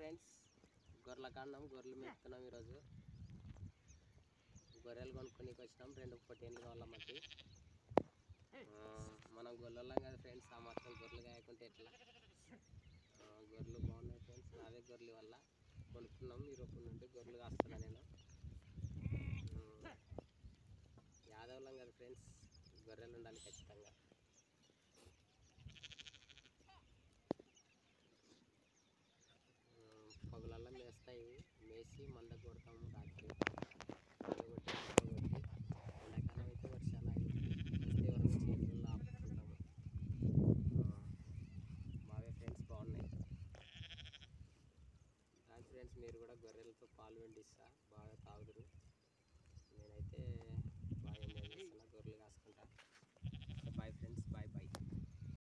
friends గొర్రెల కాండం గొర్రెలు మేపుతున్నాం ఈరోజు గొర్రెలు కొనుక్కొని వచ్చినాం రెండు పొట్టేళ్ళు కావాల మాకు ఆ, మనం గొర్రెలం కదా ఫ్రెండ్స్ ఆ మాత్రం గొర్రెలు కాయకుంటే ఎట్లా ఆ, గొర్రెలు బాగున్నాయి ఫ్రెండ్స్ నాదే గొర్రెల వల్ల కొనుక్కున్నాం ఈరోజు నుండి గొర్రెలు కాస్తున్నా నేను ఆ, యాదవులం కదా ఫ్రెండ్స్ గొర్రెలు ఉండాలి ఖచ్చితంగా పగులల్లో మేస్తాయి మేసి మంద కొడతాము రాత్రి మంద కొట్టి మంద కొట్టి ఎండాకాలం అయితే వర్షాలు ఆగి వస్తే ఎవరైనా చేతుల్లో ఆపుకుంటాము బాగా ఫ్రెండ్స్ బాగున్నాయి దాని ఫ్రెండ్స్ మీరు కూడా గొర్రెలతో పాలు వెండిస్తా